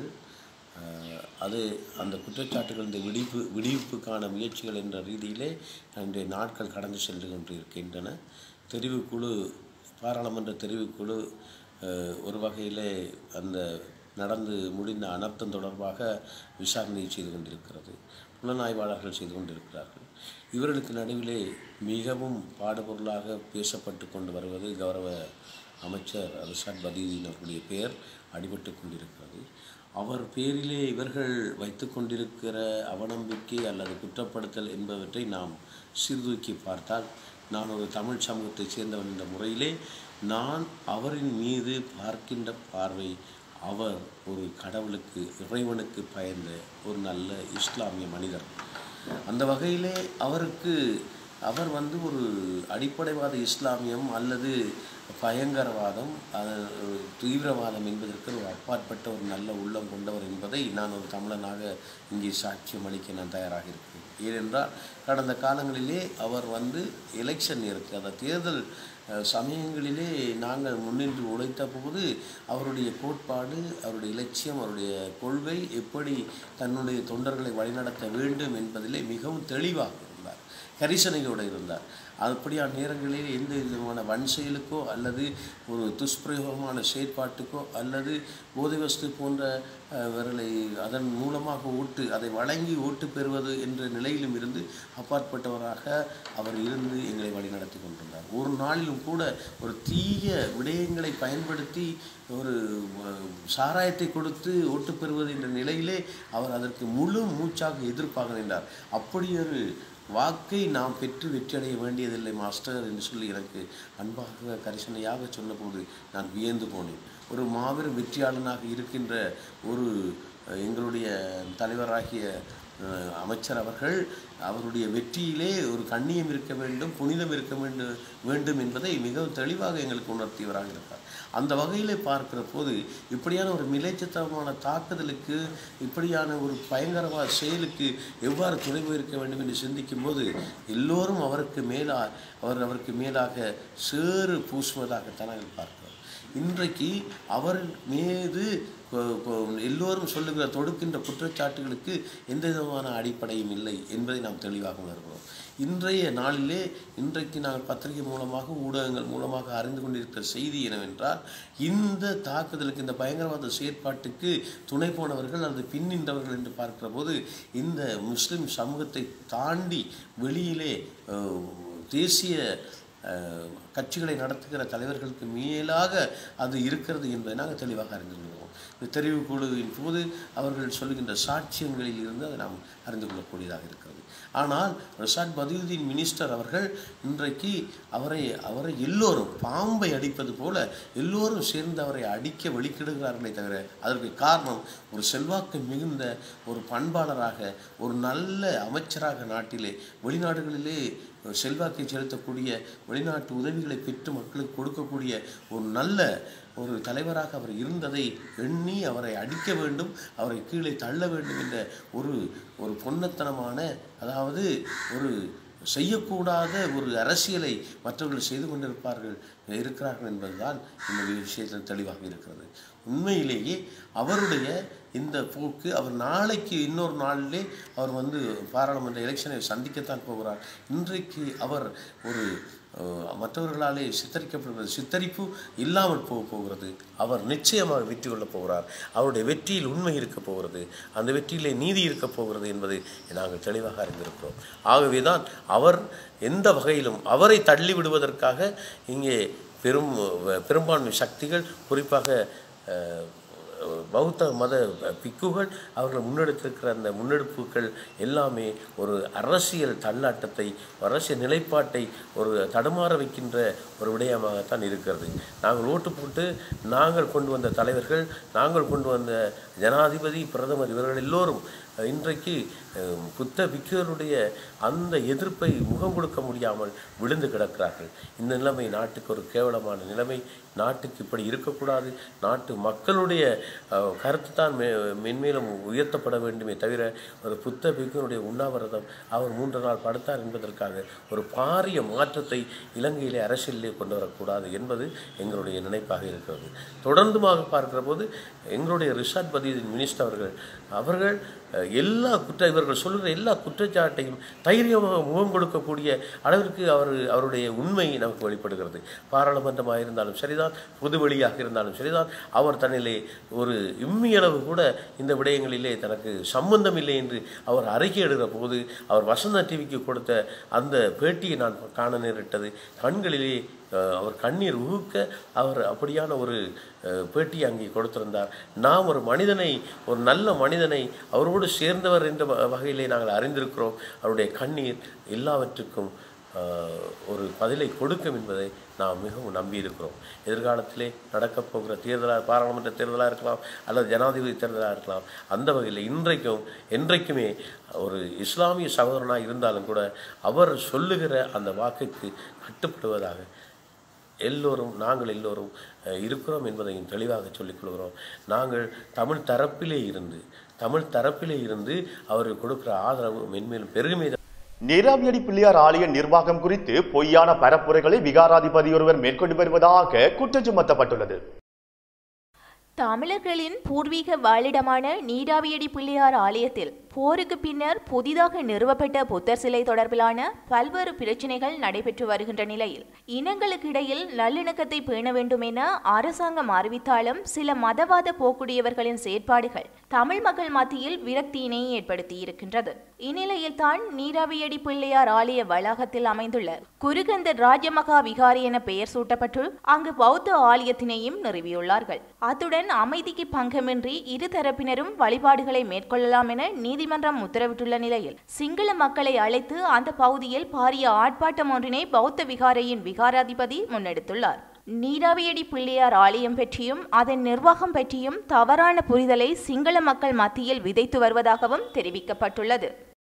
அஹ், அது அந்த குற்றச்சாட்டுகள் இந்த விடிப்பு விடிவிப்புக்கான முயற்சிகள் என்ற ரீதியிலே இன்றைய நாட்கள் கடந்து சென்று கொண்டிருக்கின்றன தெரிவுக்குழு பாராளுமன்ற தெரிவுக்குழு அஹ், ஒரு வகையிலே அந்த நடந்து முடிந்த அனர்த்தம் தொடர்பாக விசாரணை செய்து கொண்டிருக்கிறது புலனாய்வாளர்கள் செய்து கொண்டிருக்கிறார்கள் இவர்களுக்கு நடுவிலே மிகவும் பாடுபொருளாக பேசப்பட்டு கொண்டு வருவது கௌரவ அமைச்சர் ரிஷாட் பதீதீன் அவர்களுடைய பெயர் அடிபட்டு கொண்டிருக்கிறது அவர் பேரிலே இவர்கள் வைத்து கொண்டிருக்கிற அவநம்பிக்கை அல்லது குற்றப்படுத்தல் என்பவற்றை நாம் சீர்தூக்கி பார்த்தால் நான் ஒரு தமிழ் சமூகத்தைச் சேர்ந்தவன் என்ற முறையிலே நான் அவரின் மீது பார்க்கின்ற பார்வை அவர் ஒரு கடவுளுக்கு இறைவனுக்கு பயந்த ஒரு நல்ல இஸ்லாமிய மனிதர் அந்த வகையிலே அவருக்கு அவர் வந்து ஒரு அடிப்படைவாத இஸ்லாமியம் அல்லது பயங்கரவாதம் அஹ், தீவிரவாதம் என்பதற்கு ஒரு அப்பாற்பட்ட ஒரு நல்ல உள்ளம் கொண்டவர் என்பதை நான் ஒரு தமிழனாக இங்கே சாட்சியம் அளிக்க நான் தயாராக இருக்கிறேன் ஏனென்றால் கடந்த காலங்களிலே அவர் வந்து எலெக்ஷன் நேரத்தில் அந்த தேர்தல் அஹ், சமயங்களிலே நாங்கள் முன்னின்று உழைத்த போது அவருடைய கோட்பாடு அவருடைய இலட்சியம் அவருடைய கொள்கை எப்படி தன்னுடைய தொண்டர்களை வழிநடத்த வேண்டும் என்பதிலே மிகவும் தெளிவாக இருந்தார் கரிசனையோடு இருந்தார் அப்படியான நேரங்களில் எந்த விதமான வன் செயலுக்கோ அல்லது ஒரு துஷ்பிரயோகமான செயற்பாட்டுக்கோ அல்லது போதை வஸ்து போன்ற அஹ், விரலை அதன் மூலமாக ஓட்டு அதை வழங்கி ஓட்டு பெறுவது என்ற நிலையிலும் இருந்து அப்பாற்பட்டவராக அவர் இருந்து எங்களை வழிநடத்தி கொண்டிருந்தார் ஒரு நாளிலும் கூட ஒரு தீய விடயங்களை பயன்படுத்தி ஒரு அஹ், சாராயத்தை கொடுத்து ஓட்டு பெறுவது என்ற நிலையிலே அவர் அதற்கு முழு மூச்சாக எதிர்ப்பாக நின்றார் அப்படி ஒரு வாக்கை நாம் பெற்று வெற்றியடைய வேண்டியதில்லை மாஸ்டர் என்று சொல்லி எனக்கு அன்பாக கரிசனையாக சொன்னபோது நான் வியந்து போனேன் ஒரு மாபெரும் வெற்றியாளனாக இருக்கின்ற ஒரு அஹ், எங்களுடைய தலைவராகிய அஹ், அமைச்சர் அவர்கள் அவருடைய வெற்றியிலே ஒரு கண்ணியம் இருக்க வேண்டும் புனிதம் இருக்க வேண்டும் வேண்டும் என்பதை மிகவும் தெளிவாக எங்களுக்கு உணர்த்தியவராக இருப்பார் அந்த வகையிலே பார்க்கிற போது இப்படியான ஒரு மிலைச்சத்தனமான தாக்குதலுக்கு இப்படியான ஒரு பயங்கரவாத செயலுக்கு எவ்வாறு துணை போயிருக்க வேண்டும் என்று சிந்திக்கும் போது எல்லோரும் அவருக்கு மேலா அவர் அவருக்கு மேலாக சேறு பூசுவதாகத்தான் நாங்கள் பார்க்கிறோம் இன்றைக்கு அவர் மீது கொ- கொ- எல்லோரும் சொல்லுகிற தொடுக்கின்ற குற்றச்சாட்டுகளுக்கு எந்த விதமான அடிப்படையும் இல்லை என்பதை நாம் தெளிவாக உணர்கிறோம் இன்றைய நாளிலே இன்றைக்கு நாங்கள் பத்திரிகை மூலமாக ஊடகங்கள் மூலமாக அறிந்து கொண்டிருக்கிற செய்தி என்னவென்றால் இந்த தாக்குதலுக்கு இந்த பயங்கரவாத செயற்பாட்டுக்கு துணை போனவர்கள் அல்லது பின்னின்றவர்கள் என்று பார்க்கிற போது இந்த முஸ்லிம் சமூகத்தை தாண்டி வெளியிலே அஹ், தேசிய அஹ், கட்சிகளை நடத்துகிற தலைவர்களுக்கு மேலாக அது இருக்கிறது என்பதை நாங்கள் தெளிவாக அறிந்து கொள்கிறோம் பார்க்கிறோம் இந்த தெரிவு குழுவின் போது அவர்கள் சொல்லுகின்ற சாட்சியங்களில் இருந்து அதை நாம் அறிந்து கொள்ளக்கூடியதாக இருக்கிறது ஆனால் ரஷாட் பதியுதீன் மினிஸ்டர் அவர்கள் இன்றைக்கு அவரை அவரை எல்லோரும் பாம்பை அடிப்பது போல எல்லோரும் சேர்ந்து அவரை அடிக்க வெளிக்கிடுகிறார்களே தவிர அதற்கு காரணம் ஒரு செல்வாக்கு மிகுந்த ஒரு பண்பாளராக ஒரு நல்ல அமைச்சராக நாட்டிலே வெளிநாடுகளிலே செல்வாக்கை செலுத்தக்கூடிய வெளிநாட்டு உதவிகளை பெற்று மக்களுக்கு கொடுக்கக்கூடிய ஒரு நல்ல ஒரு தலைவராக அவர் இருந்ததை எண்ணி அவரை அடிக்க வேண்டும் அவரை கீழே தள்ள வேண்டும் என்ற ஒரு ஒரு பொன்னத்தனமான அதாவது ஒரு செய்யக்கூடாத ஒரு அரசியலை மற்றவர்கள் செய்து கொண்டிருப்பார்கள் இருக்கிறார்கள் என்பதுதான் இந்த விஷயத்தில் தெளிவாக இருக்கிறது உண்மையிலேயே அவருடைய இந்த போக்கு அவர் நாளைக்கு இன்னொரு நாளிலே அவர் வந்து பாராளுமன்ற எலெக்ஷனை சந்திக்கத்தான் போகிறார் இன்றைக்கு அவர் ஒரு அஹ், மற்றவர்களாலே சித்தரிக்கப்படுகிறது சித்தரிப்பு இல்லாமல் போக போகிறது அவர் நிச்சயமாக வெற்றி கொள்ளப் போகிறார் அவருடைய வெற்றியில் உண்மை இருக்கப் போகிறது அந்த வெற்றியிலே நீதி இருக்கப் போகிறது என்பதை நாங்கள் தெளிவாக அறிந்திருக்கிறோம் ஆகவே தான் அவர் எந்த வகையிலும் அவரை தள்ளி விடுவதற்காக இங்கே பெரும் பெரும்பான்மை சக்திகள் குறிப்பாக அஹ், பௌத்த மத பிக்குகள் அவர்கள் முன்னெடுத்திருக்கிற அந்த முன்னெடுப்புகள் எல்லாமே ஒரு அரசியல் தள்ளாட்டத்தை அரசியல் நிலைப்பாட்டை ஒரு தடுமாற வைக்கின்ற ஒரு விடயமாகத்தான் இருக்கிறது நாங்கள் ஓட்டு போட்டு நாங்கள் கொண்டு வந்த தலைவர்கள் நாங்கள் கொண்டு வந்த ஜனாதிபதி பிரதமர் இவர்கள் எல்லோரும் இன்றைக்கு அஹ், புத்த பிக்குகளுடைய அந்த எதிர்ப்பை முகம் கொடுக்க முடியாமல் விழுந்து கிடக்கிறார்கள் இந்த நிலைமை நாட்டுக்கு ஒரு கேவலமான நிலைமை நாட்டுக்கு இப்படி இருக்கக்கூடாது நாட்டு மக்களுடைய அஹ், கருத்து தான் மே மென்மேலும் உயர்த்தப்பட வேண்டுமே தவிர ஒரு புத்த பிக்குனுடைய உண்ணாவிரதம் அவர் மூன்று நாள் படுத்தார் என்பதற்காக ஒரு பாரிய மாற்றத்தை இலங்கையிலே அரசியலிலே கொண்டு வரக்கூடாது என்பது எங்களுடைய நினைப்பாக இருக்கிறது தொடர்ந்துமாக பார்க்கிற போது எங்களுடைய ரிஷாட் பதியுதீன் மினிஸ்டர் அவர்கள் அவர்கள் அஹ், எல்லா குற்ற இவர்கள் சொல்லுகிற எல்லா குற்றச்சாட்டையும் தைரியமாக முகம் கொடுக்கக்கூடிய அளவிற்கு அவர் அவருடைய உண்மை நமக்கு வெளிப்படுகிறது பாராளுமன்றமாக இருந்தாலும் சரிதான் பொதுவெளியாக இருந்தாலும் சரிதான் அவர் தன்னிலே ஒரு இம்மியளவு கூட இந்த விடயங்களிலே தனக்கு சம்பந்தம் இல்லை என்று அவர் அறிக்கை எடுக்கிற போது அவர் வசந்த டிவிக்கு கொடுத்த அந்த பேட்டியை நான் காண நேரிட்டது கண்களிலே அஹ், அவர் கண்ணீர் உகுக்க அவர் அப்படியான ஒரு அஹ், பேட்டியை அங்கே கொடுத்திருந்தார் நாம் ஒரு மனிதனை ஒரு நல்ல மனிதனை அவரோடு சேர்ந்தவர் என்ற வ- வகையிலே நாங்கள் அறிந்திருக்கிறோம் அவருடைய கண்ணீர் எல்லாவற்றுக்கும் அஹ், ஒரு பதிலை கொடுக்கும் என்பதை நாம் மிகவும் நம்பியிருக்கிறோம் எதிர்காலத்திலே நடக்கப் போகிற தேர்தலாக பாராளுமன்ற தேர்தலாக இருக்கலாம் அல்லது ஜனாதிபதி தேர்தலாக இருக்கலாம் அந்த வகையில் இன்றைக்கும் என்றைக்குமே ஒரு இஸ்லாமிய சகோதரனாக இருந்தாலும் கூட அவர் சொல்லுகிற அந்த வாக்குக்கு கட்டுப்படுவதாக எல்லோரும் நாங்கள் எல்லோரும் அஹ், இருக்கிறோம் என்பதையும் தெளிவாக சொல்லிக் கொள்கிறோம் நாங்கள் தமிழ் தரப்பிலே இருந்து தமிழ் தரப்பிலே இருந்து அவருக்கு கொடுக்கிற ஆதரவு மென்மேலும் பெருமை நீராவியடி பிள்ளையார் ஆலய நிர்வாகம் குறித்து பொய்யான பரப்புரைகளை விகாராதிபதி ஒருவர் மேற்கொண்டு வருவதாக குற்றம் சுமத்தப்பட்டுள்ளது தமிழர்களின் பூர்வீக வாழிடமான நீராவியடி பிள்ளையார் ஆலயத்தில் போருக்கு பின்னர் புதிதாக நிறுவப்பட்ட புத்தர் சிலை தொடர்பிலான பல்வேறு பிரச்சினைகள் நடைபெற்று வருகின்ற நிலையில் இனங்களுக்கு இடையில் நல்லிணக்கத்தை பேண வேண்டும் என அரசாங்கம் அறிவித்தாலும் சில மதவாத போக்குடையவர்களின் செயற்பாடுகள் தமிழ் மக்கள் மத்தியில் விரக்தியினை ஏற்படுத்தியிருக்கின்றது இந்நிலையில் தான் நீராவியடி பிள்ளையார் ஆலய வளாகத்தில் அமைந்துள்ள குருகந்த ராஜமகா விகாரி என பெயர் சூட்டப்பட்டு அங்கு பௌத்த ஆலயத்தினையும் நிறுவியுள்ளார்கள் அத்துடன் அமைதிக்கு பங்கமின்றி இரு தரப்பினரும் வழிபாடுகளை மேற்கொள்ளலாம் என நீதிமன்றம் உத்தரவிட்டுள்ள நிலையில் சிங்கள மக்களை அழைத்து அந்த பகுதியில் பாரிய ஆர்ப்பாட்டம் ஒன்றினை பௌத்த விகாரையின் விகாராதிபதி முன்னெடுத்துள்ளார் நீராவியடி பிள்ளையார் ஆலயம் பற்றியும் அதன் நிர்வாகம் பற்றியும் தவறான புரிதலை சிங்கள மக்கள் மத்தியில் விதைத்து வருவதாகவும் தெரிவிக்கப்பட்டுள்ளது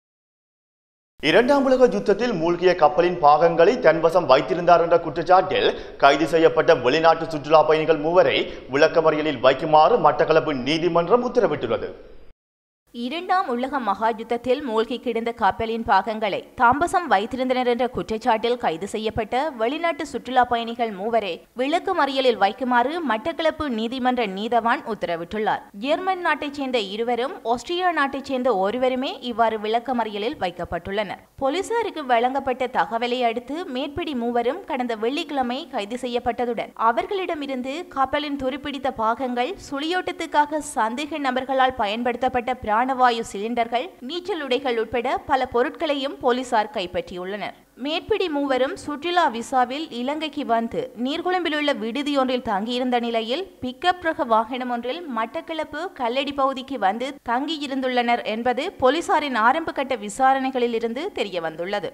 இரண்டாம் உலக யுத்தத்தில் மூழ்கிய கப்பலின் பாகங்களை தன்வசம் வைத்திருந்தார் என்ற குற்றச்சாட்டில் கைது செய்யப்பட்ட வெளிநாட்டு சுற்றுலா பயணிகள் மூவரை விளக்கமறியலில் வைக்குமாறு மட்டக்களப்பு நீதிமன்றம் உத்தரவிட்டுள்ளது இரண்டாம் உலக மகா யுத்தத்தில் மூழ்கி கிடந்த கப்பலின் பாகங்களை தாம்பசம் வைத்திருந்தனர் என்ற குற்றச்சாட்டில் கைது செய்யப்பட்ட வெளிநாட்டு சுற்றுலா பயணிகள் மூவரை விளக்கு மறியலில் வைக்குமாறு மட்டக்களப்பு நீதிமன்ற நீதவான் உத்தரவிட்டுள்ளார் ஜெர்மன் நாட்டைச் சேர்ந்த இருவரும் ஆஸ்திரியா நாட்டைச் சேர்ந்த ஒருவருமே இவ்வாறு விளக்க மறியலில் வைக்கப்பட்டுள்ளனர் போலீசாருக்கு வழங்கப்பட்ட தகவலை அடுத்து மேற்படி மூவரும் கடந்த வெள்ளிக்கிழமை கைது செய்யப்பட்டதுடன் அவர்களிடமிருந்து கப்பலின் துருப்பிடித்த பாகங்கள் சுழியோட்டத்துக்காக சந்தேக நபர்களால் பயன்படுத்தப்பட்ட பிராணவாயு சிலிண்டர்கள் நீச்சல் உடைகள் உட்பட பல பொருட்களையும் போலீசார் கைப்பற்றியுள்ளனர் மேற்பிடி மூவரும் சுற்றுலா விசாவில் இலங்கைக்கு வந்து நீர்கொழும்பில் உள்ள விடுதியொன்றில் தங்கியிருந்த நிலையில் பிக்கப் ரக வாகனம் ஒன்றில் மட்டக்களப்பு கல்லடி பகுதிக்கு வந்து தங்கியிருந்துள்ளனர் என்பது போலீசாரின் ஆரம்ப கட்ட விசாரணைகளில் இருந்து தெரிய வந்துள்ளது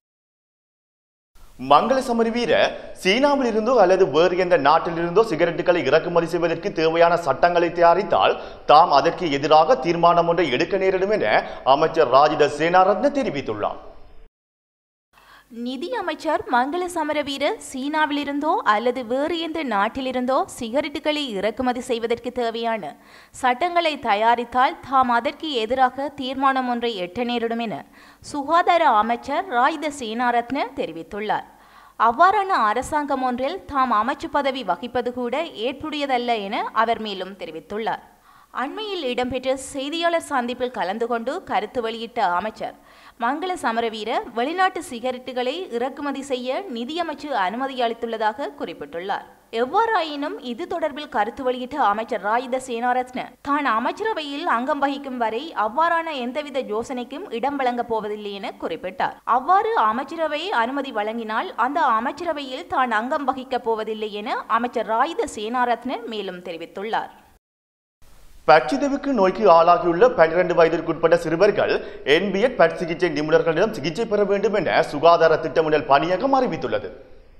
மங்கள சமரி வீர சீனாவில் இருந்தோ அல்லது வேறு எந்த நாட்டிலிருந்தோ சிகரெட்டுகளை இறக்குமதி செய்வதற்கு தேவையான சட்டங்களை தயாரித்தால் தாம் அதற்கு எதிராக தீர்மானம் ஒன்றை எடுக்க நேரிடும் என அமைச்சர் ராஜித சேனாரத்ன தெரிவித்துள்ளார் நிதி அமைச்சர் மங்கள சமரவீர சீனாவிலிருந்தோ அல்லது வேறு எந்த நாட்டிலிருந்தோ சிகரெட்டுகளை இறக்குமதி செய்வதற்கு தேவையான சட்டங்களை தயாரித்தால் தாம் அதற்கு எதிராக தீர்மானம் ஒன்றை எட்ட நேரிடும் என சுகாதார அமைச்சர் ராய்த சேனாரத்ன தெரிவித்துள்ளார் அவ்வாறான அரசாங்கம் ஒன்றில் தாம் அமைச்சு பதவி வகிப்பது கூட ஏற்புடையதல்ல என அவர் மேலும் தெரிவித்துள்ளார் அண்மையில் இடம்பெற்ற செய்தியாளர் சந்திப்பில் கலந்து கொண்டு கருத்து வெளியிட்ட அமைச்சர் மங்கள சமரவீர வெளிநாட்டு சிகரெட்டுகளை இறக்குமதி செய்ய நிதியமைச்சு அனுமதி அளித்துள்ளதாக குறிப்பிட்டுள்ளார் எவ்வாறாயினும் இது தொடர்பில் கருத்து வெளியிட்ட அமைச்சர் ராயித சேனாரத்ன தான் அமைச்சரவையில் அங்கம் வகிக்கும் வரை அவ்வாறான எந்தவித யோசனைக்கும் இடம் வழங்கப் போவதில்லை என குறிப்பிட்டார் அவ்வாறு அமைச்சரவை அனுமதி வழங்கினால் அந்த அமைச்சரவையில் தான் அங்கம் வகிக்கப் போவதில்லை என அமைச்சர் ராயித சேனாரத்ன மேலும் தெரிவித்துள்ளார் பட்சிதவுக்கு நோய்க்கு ஆளாகியுள்ள பன்னிரண்டு வயதிற்குட்பட்ட சிறுவர்கள் என்பிஎட் பட் சிகிச்சை நிபுணர்களிடம் சிகிச்சை பெற வேண்டும் என சுகாதார திட்டமிடல் பணியகம் அறிவித்துள்ளது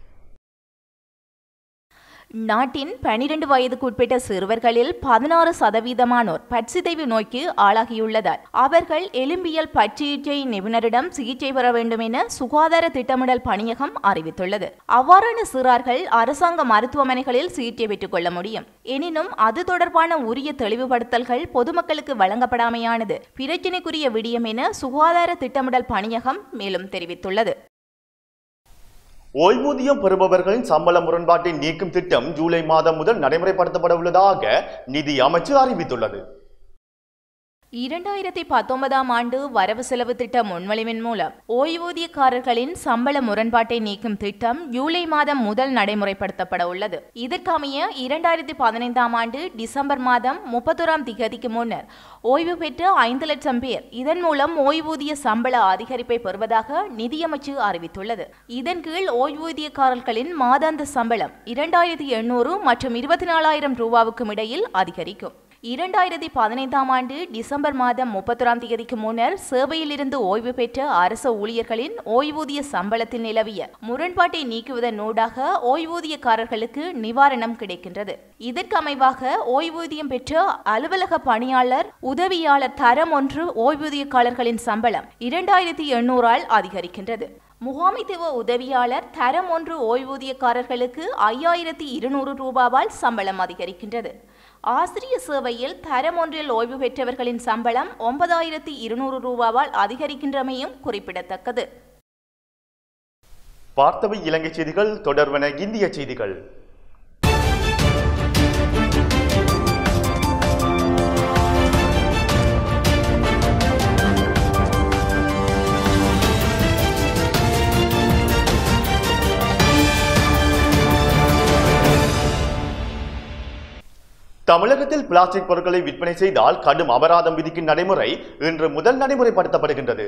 நாட்டின் பனிரெண்டு வயதுக்குட்பட்ட சிறுவர்களில் பதினாறு சதவீதமானோர் பட்சிதைவு நோய்க்கு ஆளாகியுள்ளதால் அவர்கள் எலும்பியல் பற்சிகிச்சை நிபுணரிடம் சிகிச்சை பெற வேண்டும் என சுகாதார திட்டமிடல் பணியகம் அறிவித்துள்ளது அவ்வாறான சிறார்கள் அரசாங்க மருத்துவமனைகளில் சிகிச்சை பெற்றுக் கொள்ள முடியும் எனினும் அது தொடர்பான உரிய தெளிவுபடுத்தல்கள் பொதுமக்களுக்கு வழங்கப்படாமையானது பிரச்சினைக்குரிய விடியம் என சுகாதார திட்டமிடல் பணியகம் மேலும் தெரிவித்துள்ளது ஓய்வூதியம் பெறுபவர்களின் சம்பள முரண்பாட்டை நீக்கும் திட்டம் ஜூலை மாதம் முதல் நடைமுறைப்படுத்தப்பட உள்ளதாக நிதி அமைச்சு அறிவித்துள்ளது இரண்டாயிரத்தி பத்தொன்பதாம் ஆண்டு வரவு செலவு திட்ட முன்மொழிவின் மூலம் ஓய்வூதியக்காரர்களின் சம்பள முரண்பாட்டை நீக்கும் திட்டம் ஜூலை மாதம் முதல் நடைமுறைப்படுத்தப்பட உள்ளது இதற்கமைய இரண்டாயிரத்தி பதினைந்தாம் ஆண்டு டிசம்பர் மாதம் முப்பத்தோராம் திகதிக்கு முன்னர் ஓய்வு பெற்ற ஐந்து லட்சம் பேர் இதன் மூலம் ஓய்வூதிய சம்பள அதிகரிப்பை பெறுவதாக நிதியமைச்சு அறிவித்துள்ளது இதன் கீழ் ஓய்வூதியக்காரர்களின் மாதாந்த சம்பளம் இரண்டாயிரத்தி எண்ணூறு மற்றும் இருபத்தி நாலாயிரம் ரூபாவுக்கும் இடையில் அதிகரிக்கும் இரண்டாயிரத்தி பதினைந்தாம் ஆண்டு டிசம்பர் மாதம் முப்பத்தொராம் தேதிக்கு முன்னர் சேவையிலிருந்து ஓய்வு பெற்ற அரசு ஊழியர்களின் ஓய்வூதிய சம்பளத்தில் நிலவிய முரண்பாட்டை நீக்குவதன் ஊடாக ஓய்வூதியக்காரர்களுக்கு நிவாரணம் கிடைக்கின்றது இதற்கு அமைவாக ஓய்வூதியம் பெற்ற அலுவலக பணியாளர் உதவியாளர் தரம் ஒன்று ஓய்வூதியக்காரர்களின் சம்பளம் இரண்டாயிரத்தி எண்ணூறால் அதிகரிக்கின்றது முகாமைத்துவ உதவியாளர் தரம் ஒன்று ஓய்வூதியக்காரர்களுக்கு ஐயாயிரத்தி இருநூறு ரூபாவால் சம்பளம் அதிகரிக்கின்றது ஆசிரியர் சேவையில் தரம் ஒன்றில் ஓய்வு பெற்றவர்களின் சம்பளம் ஒன்பதாயிரத்தி இருநூறு ரூபாவால் அதிகரிக்கின்றமையும் குறிப்பிடத்தக்கது பார்த்தவை இலங்கை செய்திகள் தொடர்வன இந்திய செய்திகள் தமிழகத்தில் பிளாஸ்டிக் பொருட்களை விற்பனை செய்தால் கடும் அபராதம் விதிக்கும் நடைமுறை இன்று முதல் நடைமுறைப்படுத்தப்படுகின்றது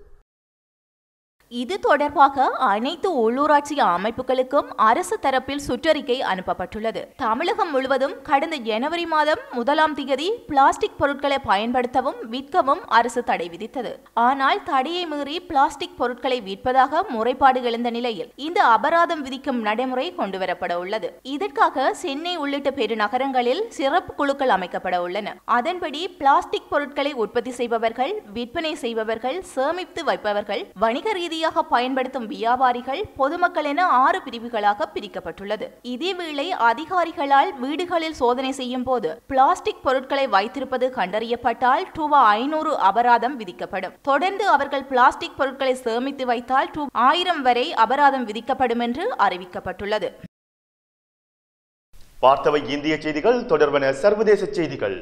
இது தொடர்பாக அனைத்து உள்ளூராட்சி அமைப்புகளுக்கும் அரசு தரப்பில் சுற்றறிக்கை அனுப்பப்பட்டுள்ளது தமிழகம் முழுவதும் கடந்த ஜனவரி மாதம் முதலாம் தேதி பிளாஸ்டிக் பொருட்களை பயன்படுத்தவும் விற்கவும் அரசு தடை விதித்தது ஆனால் தடையை மீறி பிளாஸ்டிக் பொருட்களை விற்பதாக முறைப்பாடு எழுந்த நிலையில் இந்த அபராதம் விதிக்கும் நடைமுறை கொண்டுவரப்பட உள்ளது இதற்காக சென்னை உள்ளிட்ட பெருநகரங்களில் சிறப்பு குழுக்கள் அமைக்கப்பட உள்ளன அதன்படி பிளாஸ்டிக் பொருட்களை உற்பத்தி செய்பவர்கள் விற்பனை செய்பவர்கள் சேமித்து வைப்பவர்கள் வணிக ரீதியாக பயன்படுத்தும் வியாபாரிகள் பொதுமக்கள் என ஆறு பிரிவுகளாக பிரிக்கப்பட்டுள்ளது இதேவேளை அதிகாரிகளால் வீடுகளில் சோதனை செய்யும் போது பிளாஸ்டிக் பொருட்களை வைத்திருப்பது கண்டறியப்பட்டால் ரூபா ஐநூறு அபராதம் விதிக்கப்படும் தொடர்ந்து அவர்கள் பிளாஸ்டிக் பொருட்களை சேமித்து வைத்தால் ரூ ஆயிரம் வரை அபராதம் விதிக்கப்படும் என்று அறிவிக்கப்பட்டுள்ளது பார்த்தவை இந்திய செய்திகள் தொடர்வன சர்வதேச செய்திகள்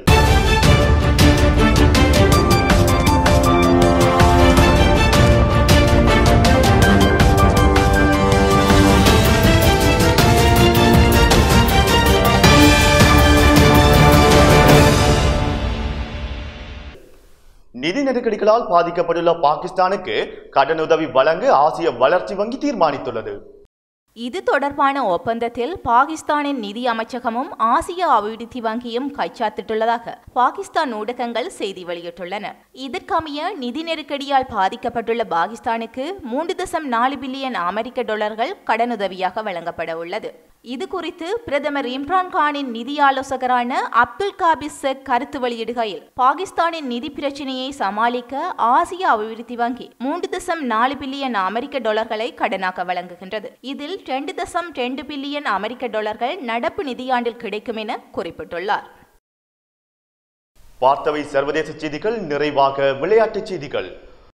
நிதி நெருக்கடிகளால் பாதிக்கப்பட்டுள்ள பாகிஸ்தானுக்கு கடனுதவி வழங்க ஆசிய வளர்ச்சி வங்கி தீர்மானித்துள்ளது இது தொடர்பான ஒப்பந்தத்தில் பாகிஸ்தானின் நிதி அமைச்சகமும் ஆசிய அபிவிருத்தி வங்கியும் கைச்சாத்திட்டுள்ளதாக பாகிஸ்தான் ஊடகங்கள் செய்தி வெளியிட்டுள்ளன இதற்கமைய நிதி நெருக்கடியால் பாதிக்கப்பட்டுள்ள பாகிஸ்தானுக்கு மூன்று தசம் நாலு பில்லியன் அமெரிக்க டாலர்கள் கடனுதவியாக வழங்கப்பட உள்ளது இது குறித்து பிரதமர் இம்ரான் கானின் நிதி ஆலோசகரான அப்துல் காபிஸ் செக் கருத்து வெளியிடுகையில் பாகிஸ்தானின் நிதி பிரச்சினையை சமாளிக்க ஆசிய அபிவிருத்தி வங்கி மூன்று தசம் நாலு பில்லியன் அமெரிக்க டாலர்களை கடனாக வழங்குகின்றது இதில் ரெண்டு தசம் ரெண்டு பில்லியன் அமெரிக்க டாலர்கள் நடப்பு நிதியாண்டில் கிடைக்கும் என குறிப்பிட்டுள்ளார் பார்த்தவை சர்வதேச செய்திகள் நிறைவாக விளையாட்டுச் செய்திகள்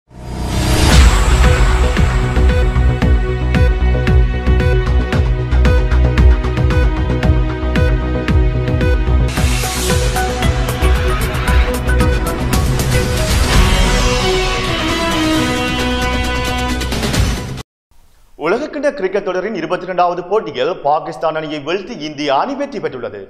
உலகக்கிண்ட கிரிக்கெட் தொடரின் இருபத்தி இரண்டாவது போட்டியில் பாகிஸ்தான் அணியை வீழ்த்தி இந்திய அணி வெற்றி பெற்றுள்ளது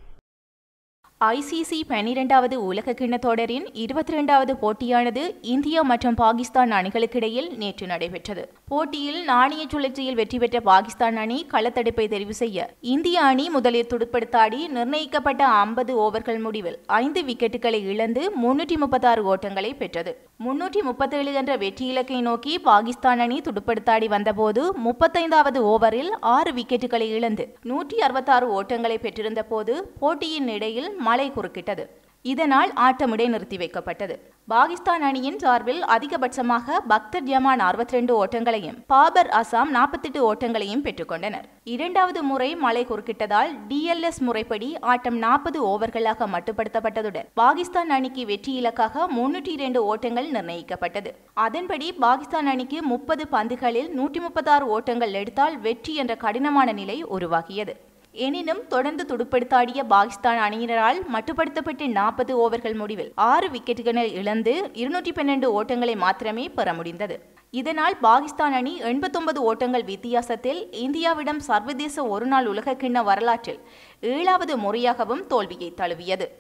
ஐசிசி பனிரெண்டாவது உலக கிண்ண தொடரின் இருபத்தி இரண்டாவது போட்டியானது இந்தியா மற்றும் பாகிஸ்தான் அணிகளுக்கிடையில் நேற்று நடைபெற்றது போட்டியில் நாணய சுழற்சியில் வெற்றி பெற்ற பாகிஸ்தான் அணி களத்தடுப்பை தெரிவு செய்ய இந்திய அணி முதலில் துடுப்படுத்தாடி நிர்ணயிக்கப்பட்ட ஐம்பது ஓவர்கள் முடிவில் ஐந்து விக்கெட்டுகளை இழந்து முன்னூற்றி முப்பத்தாறு ஓட்டங்களை பெற்றது முன்னூற்றி முப்பத்தேழு என்ற வெற்றி இலக்கை நோக்கி பாகிஸ்தான் அணி துடுப்படுத்தாடி வந்தபோது முப்பத்தைந்தாவது ஓவரில் ஆறு விக்கெட்டுகளை இழந்து நூற்றி அறுபத்தாறு ஓட்டங்களை பெற்றிருந்த போது போட்டியின் இடையில் மழை குறுக்கிட்டது இதனால் ஆட்டம் இடைநிறுத்தி வைக்கப்பட்டது பாகிஸ்தான் அணியின் சார்பில் அதிகபட்சமாக பக்தர் ஜமான் அறுபத்தி ரெண்டு ஓட்டங்களையும் பாபர் அசாம் நாற்பத்தெட்டு ஓட்டங்களையும் பெற்றுக்கொண்டனர் இரண்டாவது முறை மழை குறுக்கிட்டதால் டிஎல்எஸ் முறைப்படி ஆட்டம் நாற்பது ஓவர்களாக மட்டுப்படுத்தப்பட்டதுடன் பாகிஸ்தான் அணிக்கு வெற்றி இலக்காக முன்னூற்றி இரண்டு ஓட்டங்கள் நிர்ணயிக்கப்பட்டது அதன்படி பாகிஸ்தான் அணிக்கு முப்பது பந்துகளில் நூற்றி முப்பத்தாறு ஓட்டங்கள் எடுத்தால் வெற்றி என்ற கடினமான நிலை உருவாகியது எனினும் தொடர்ந்து துடுப்படுத்தாடிய பாகிஸ்தான் அணியினரால் மட்டுப்படுத்தப்பட்ட நாற்பது ஓவர்கள் முடிவில் ஆறு விக்கெட்டுகளை இழந்து இருநூற்றி பன்னெண்டு ஓட்டங்களை மாத்திரமே பெற முடிந்தது இதனால் பாகிஸ்தான் அணி எண்பத்தொன்பது ஓட்டங்கள் வித்தியாசத்தில் இந்தியாவிடம் சர்வதேச ஒருநாள் உலகக்கிண்ண வரலாற்றில் ஏழாவது முறையாகவும் தோல்வியை தழுவியது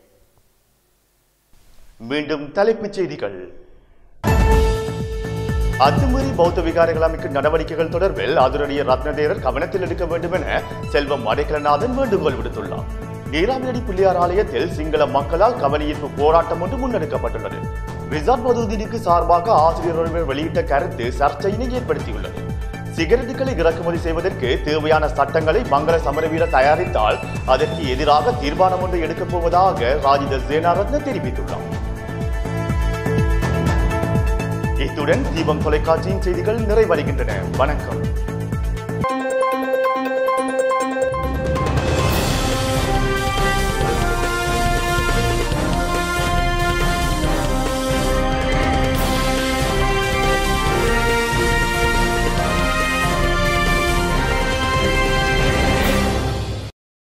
மீண்டும் தலைப்புச் செய்திகள் அத்துமீறி பௌத்த விகாரங்கள் அமைக்கும் நடவடிக்கைகள் தொடர்பில் ஆதரணிய ரத்னதேரர் கவனத்தில் எடுக்க வேண்டும் என செல்வம் அடைக்கலநாதன் வேண்டுகோள் விடுத்துள்ளார் நீராவியடி பிள்ளையார் ஆலயத்தில் சிங்கள மக்களால் கவனஈர்ப்பு போராட்டம் ஒன்று முன்னெடுக்கப்பட்டுள்ளது ரிசார்ட் மதுதீனுக்கு சார்பாக ஆசிரியர் ஒருவர் வெளியிட்ட கருத்து சர்ச்சையினை ஏற்படுத்தியுள்ளது சிகரெட்டுகளை இறக்குமதி செய்வதற்கு தேவையான சட்டங்களை மங்கள சமரவீர தயாரித்தால் அதற்கு எதிராக தீர்மானம் ஒன்று எடுக்கப் போவதாக ராஜித சேனாரத்ன தெரிவித்துள்ளார் இத்துடன் தீபம் தொலைக்காட்சியின் செய்திகள் நிறைவடைகின்றன வணக்கம்